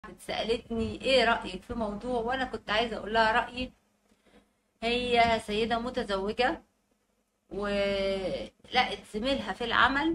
سألتني ايه رأيك في موضوع وانا كنت عايزة اقول لها رأيي هي سيدة متزوجة ولقت زميلها في العمل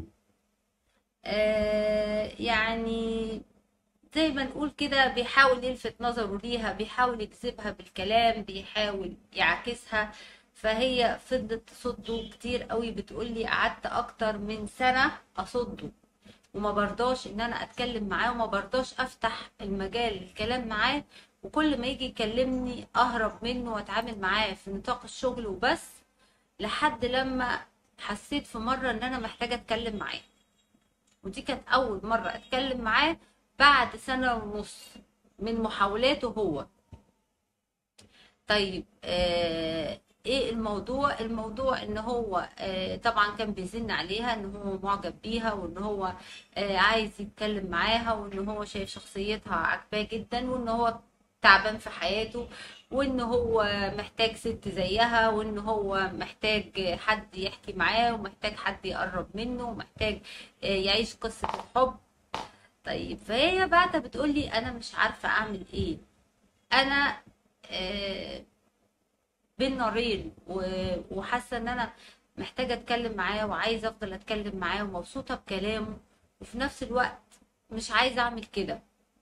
آه يعني زي ما نقول كده بيحاول يلفت نظره ليها بيحاول يجذبها بالكلام بيحاول يعاكسها فهي فضلت تصده كتير قوي بتقولي قعدت اكتر من سنة اصده وما برضاش ان انا اتكلم معاه وما برضاش افتح المجال للكلام معاه وكل ما يجي يكلمني اهرب منه واتعامل معاه في نطاق الشغل وبس لحد لما حسيت في مرة ان انا محتاجة اتكلم معاه ودي كانت اول مرة اتكلم معاه بعد سنة ونص من محاولاته هو طيب آه ايه الموضوع الموضوع ان هو آه طبعا كان بيزن عليها ان هو معجب بيها وان هو آه عايز يتكلم معاها وان هو شايف شخصيتها عاجباه جدا وان هو تعبان في حياته وان هو محتاج ست زيها وان هو محتاج حد يحكي معاه ومحتاج حد يقرب منه ومحتاج آه يعيش قصة الحب طيب فهي بعدها بتقولي انا مش عارفة اعمل ايه انا آه بين نارين و- وحاسه ان انا محتاجه اتكلم معاه وعايزه افضل اتكلم معاه ومبسوطه بكلامه وفي نفس الوقت مش عايزه اعمل كده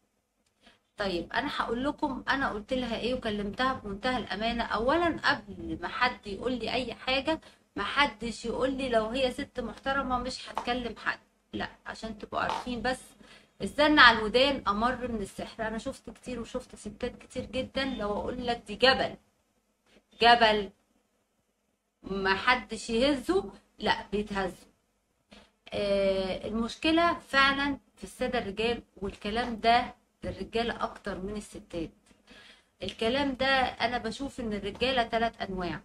طيب انا هقول لكم انا قلت لها ايه وكلمتها بمنتهى الامانه اولا قبل ما حد يقول لي اي حاجه ما حدش يقول لي لو هي ست محترمه مش هتكلم حد لا عشان تبقوا عارفين بس الزن على الودان امر من السحر انا شفت كتير وشفت ستات كتير جدا لو اقول لك دي جبل جبل ما حدش يهزه لا بيتهزوا آه المشكلة فعلا في السادة الرجال والكلام ده للرجالة أكتر من الستات الكلام ده أنا بشوف إن الرجالة ثلاث أنواع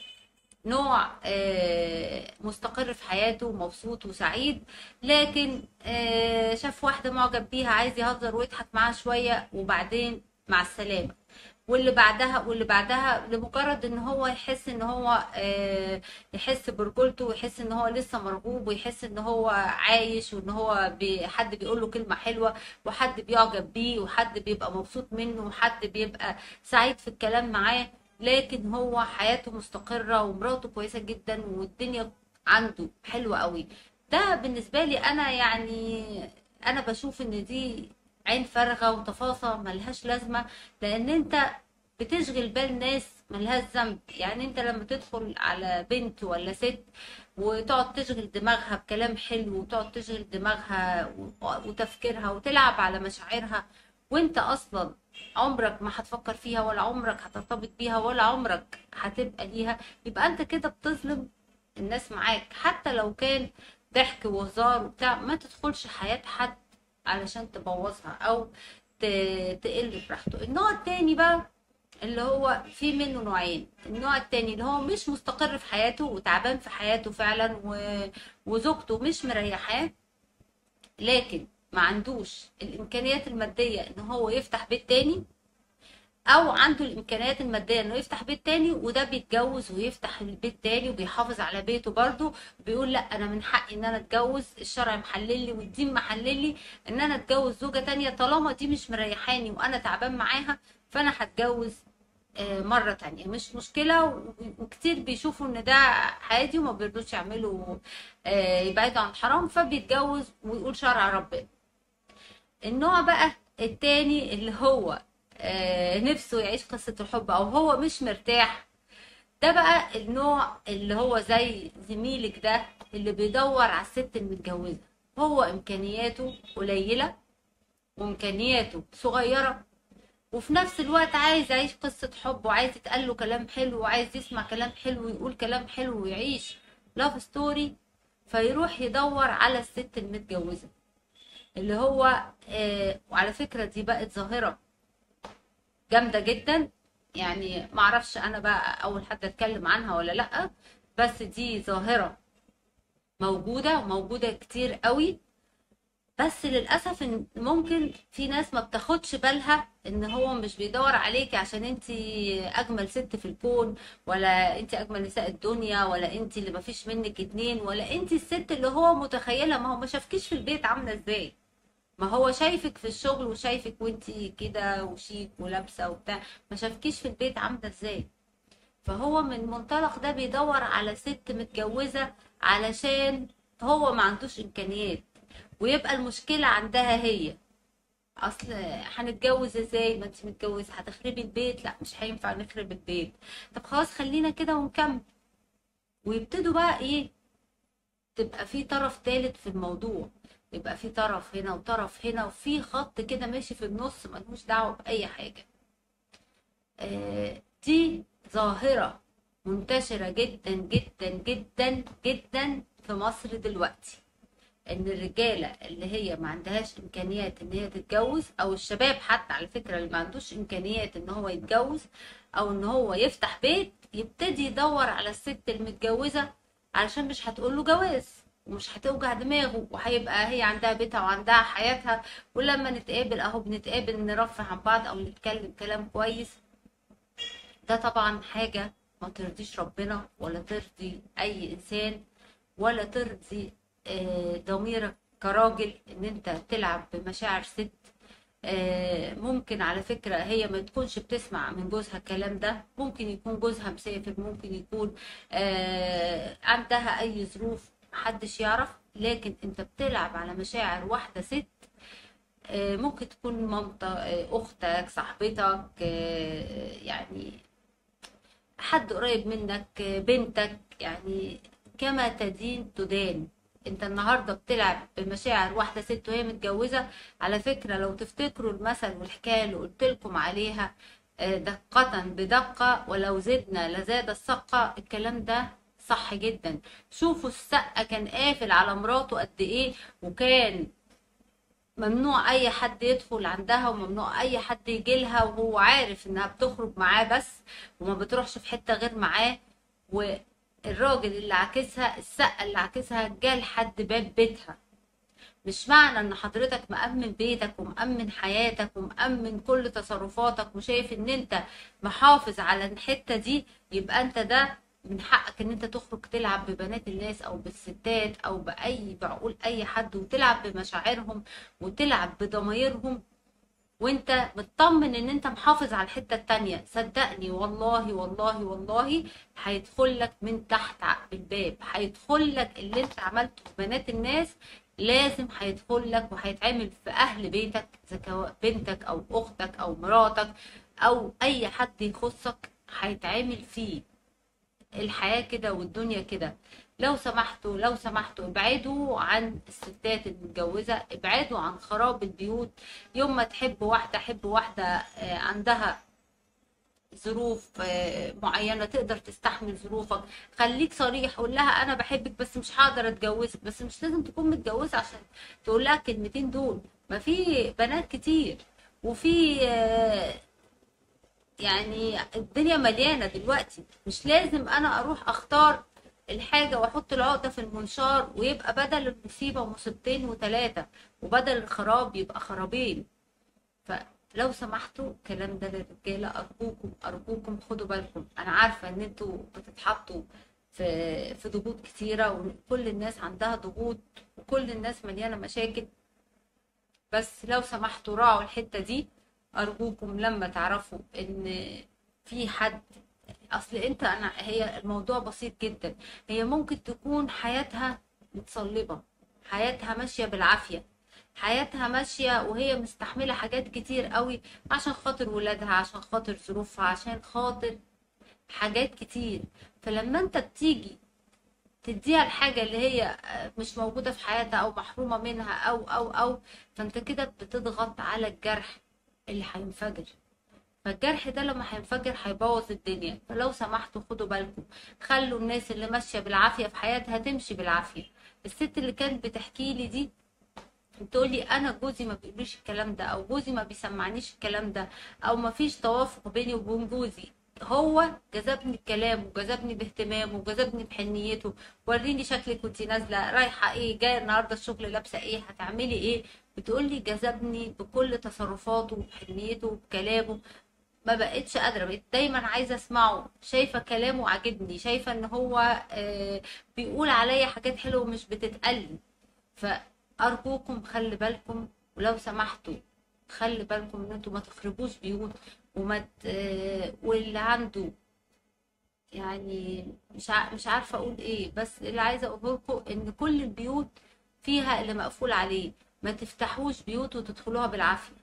نوع آه، مستقر في حياته مبسوط وسعيد لكن آه، شاف واحدة معجب بيها عايز يهزر ويضحك معاها شوية وبعدين مع السلامة واللي بعدها واللي بعدها لمجرد ان هو يحس ان هو آه، يحس برجولته ويحس ان هو لسه مرغوب ويحس ان هو عايش وان هو بي- حد بيقول له كلمة حلوة وحد بيعجب بيه وحد بيبقى مبسوط منه وحد بيبقى سعيد في الكلام معاه لكن هو حياته مستقرة ومراته كويسة جدا والدنيا عنده حلوة قوي ده بالنسبة لي أنا يعني أنا بشوف إن دي عين فارغة وتفاصيل ملهاش لازمة لأن أنت بتشغل بال ناس ملهاش ذنب يعني أنت لما تدخل على بنت ولا ست وتقعد تشغل دماغها بكلام حلو وتقعد تشغل دماغها و- وتفكيرها وتلعب على مشاعرها وانت اصلا عمرك ما هتفكر فيها ولا عمرك هترتبط بيها ولا عمرك هتبقى ليها يبقى انت كده بتظلم الناس معاك حتى لو كان ضحك وهزار وبتاع ما تدخلش حياة حد علشان تبوظها او ت- تقل براحته النوع التاني بقى اللي هو في منه نوعين النوع التاني اللي هو مش مستقر في حياته وتعبان في حياته فعلا و... وزوجته مش مريحاه لكن ما عندوش الامكانيات الماديه ان هو يفتح بيت تاني او عنده الامكانيات الماديه انه يفتح بيت تاني وده بيتجوز ويفتح البيت تاني وبيحافظ على بيته برضه بيقول لا انا من حقي ان انا اتجوز الشرع محلل لي والدين محلل لي ان انا اتجوز زوجه تانية طالما دي مش مريحاني وانا تعبان معاها فانا هتجوز آه، مرة تانية مش مشكلة و- وكتير بيشوفوا ان ده عادي وما بيرضوش يعملوا آه، يبعدوا عن الحرام فبيتجوز ويقول شرع ربنا النوع بقى التاني اللي هو آه، نفسه يعيش قصة الحب او هو مش مرتاح ده بقى النوع اللي هو زي زميلك ده اللي بيدور على الست المتجوزة هو امكانياته قليلة وامكانياته صغيرة وفي نفس الوقت عايز يعيش قصة حب وعايز يتقال له كلام حلو وعايز يسمع كلام حلو ويقول كلام حلو ويعيش لاف ستوري فيروح يدور على الست المتجوزة اللي هو آه وعلى فكرة دي بقت ظاهرة جامدة جدا يعني معرفش انا بقى اول حد اتكلم عنها ولا لأ بس دي ظاهرة موجودة وموجودة كتير قوي بس للأسف إن ممكن في ناس ما بتاخدش بالها ان هو مش بيدور عليكي عشان انتي اجمل ست في الكون ولا انتي اجمل نساء الدنيا ولا انتي اللي مفيش منك اتنين ولا انتي الست اللي هو متخيلة ما هو ما شافكيش في البيت عاملة ازاي ما هو شايفك في الشغل وشايفك وانتي كده وشيك ولابسه وبتاع ما شافكيش في البيت عامله ازاي فهو من منطلق ده بيدور على ست متجوزه علشان هو ما عندوش امكانيات ويبقى المشكله عندها هي اصل هنتجوز ازاي ما انت متجوزه هتخربي البيت لا مش هينفع نخرب البيت طب خلاص خلينا كده ونكمل ويبتدوا بقى ايه تبقى في طرف ثالث في الموضوع يبقى في طرف هنا وطرف هنا وفي خط كده ماشي في النص ملوش دعوة بأي حاجة آه، دي ظاهرة منتشرة جدا جدا جدا جدا في مصر دلوقتي ان الرجالة اللي هي ما عندهاش امكانيات ان هي تتجوز او الشباب حتى على فكرة اللي ما عندوش امكانيات ان هو يتجوز او ان هو يفتح بيت يبتدي يدور على الست المتجوزة علشان مش هتقوله جواز ومش هتوجع دماغه وهيبقى هي عندها بيتها وعندها حياتها ولما نتقابل اهو بنتقابل نرفه عن بعض او نتكلم كلام كويس ده طبعا حاجة ما ترضيش ربنا ولا ترضي اي انسان ولا ترضي آه، ضميرك كراجل ان انت تلعب بمشاعر ست آه، ممكن على فكرة هي ما تكونش بتسمع من جوزها الكلام ده ممكن يكون جوزها مسافر ممكن يكون آه، عندها اي ظروف محدش يعرف لكن انت بتلعب على مشاعر واحدة ست آه، ممكن تكون مامتك آه، اختك صاحبتك آه، يعني حد قريب منك آه، بنتك يعني كما تدين تدان انت النهارده بتلعب بمشاعر واحده ست وهي متجوزه على فكره لو تفتكروا المثل والحكايه اللي قلت لكم عليها آه، دقه بدقه ولو زدنا لزاد السقه الكلام ده صح جدا شوفوا السقه كان قافل على مراته قد ايه وكان ممنوع اي حد يدخل عندها وممنوع اي حد يجي لها وهو عارف انها بتخرج معاه بس وما بتروحش في حته غير معاه والراجل اللي عاكسها السقه اللي عاكسها جه لحد باب بيتها مش معنى ان حضرتك مأمن بيتك ومأمن حياتك ومأمن كل تصرفاتك وشايف ان انت محافظ على الحتة دي يبقى انت ده من حقك ان انت تخرج تلعب ببنات الناس او بالستات او باي بعقول اي حد وتلعب بمشاعرهم وتلعب بضمايرهم وانت مطمن ان انت محافظ على الحتة التانية صدقني والله والله والله هيدخل لك من تحت عقب الباب هيدخل لك اللي انت عملته في بنات الناس لازم هيدخل لك وهيتعمل في اهل بيتك اذا كان بنتك او اختك او مراتك او اي حد يخصك هيتعمل فيه الحياة كده والدنيا كده لو سمحتوا لو سمحتوا ابعدوا عن الستات المتجوزة ابعدوا عن خراب البيوت يوم ما تحب واحدة حب واحدة آه، عندها ظروف آه، معينة تقدر تستحمل ظروفك خليك صريح قول لها انا بحبك بس مش هقدر اتجوزك بس مش لازم تكون متجوزة عشان تقول لها الكلمتين دول ما في بنات كتير وفي آه، يعني الدنيا مليانة دلوقتي مش لازم انا اروح اختار الحاجة واحط العقدة في المنشار ويبقى بدل المصيبة مصيبتين وتلاتة وبدل الخراب يبقى خرابين فلو سمحتوا الكلام ده للرجالة أرجوكم أرجوكم خدوا بالكم أنا عارفة إن انتوا بتتحطوا في في ضغوط كتيرة وكل الناس عندها ضغوط وكل الناس مليانة مشاكل بس لو سمحتوا راعوا الحتة دي أرجوكم لما تعرفوا إن في حد أصل أنت أنا هي الموضوع بسيط جدا هي ممكن تكون حياتها متصلبة حياتها ماشية بالعافية حياتها ماشية وهي مستحملة حاجات كتير قوي عشان خاطر ولادها عشان خاطر ظروفها عشان خاطر حاجات كتير فلما انت بتيجي تديها الحاجة اللي هي مش موجودة في حياتها أو محرومة منها أو أو أو فأنت كده بتضغط على الجرح اللي هينفجر فالجرح ده لما هينفجر هيبوظ الدنيا فلو سمحتوا خدوا بالكم خلوا الناس اللي ماشية بالعافية في حياتها تمشي بالعافية الست اللي كانت بتحكي لي دي تقول لي انا جوزي ما بيقوليش الكلام ده او جوزي ما بيسمعنيش الكلام ده او ما فيش توافق بيني وبين جوزي هو جذبني بكلامه وجذبني باهتمامه وجذبني بحنيته وريني شكلك وانتي نازله رايحه ايه جايه النهارده الشغل لابسه ايه هتعملي ايه بتقولي جذبني بكل تصرفاته وبحنيته وبكلامه ما بقتش قادره بقيت دايما عايزه اسمعه شايفه كلامه عاجبني شايفه ان هو آه، بيقول عليا حاجات حلوه مش بتتقال فارجوكم خلي بالكم ولو سمحتوا خلي بالكم ان انتوا ما تخربوش بيوت وما ت... واللي عنده يعني مش ع... مش عارفه اقول ايه بس اللي عايزه اقوله لكم ان كل البيوت فيها اللي مقفول عليه ما تفتحوش بيوت وتدخلوها بالعافيه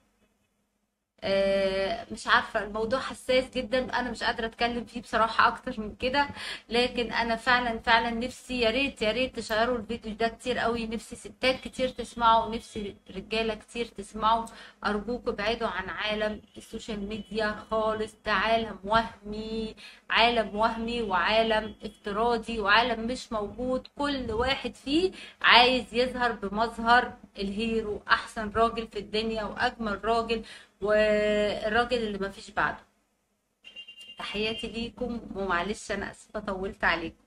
آه، مش عارفة الموضوع حساس جدا أنا مش قادرة أتكلم فيه بصراحة أكتر من كده لكن أنا فعلا فعلا نفسي يا ريت يا ريت تشيروا الفيديو ده كتير قوي نفسي ستات كتير تسمعوا نفسي رجالة كتير تسمعوا أرجوكوا ابعدوا عن عالم السوشيال ميديا خالص ده عالم وهمي عالم وهمي وعالم افتراضي وعالم مش موجود كل واحد فيه عايز يظهر بمظهر الهيرو أحسن راجل في الدنيا وأجمل راجل والراجل اللي مفيش بعده تحياتي ليكم ومعلش انا اسفه طولت عليكم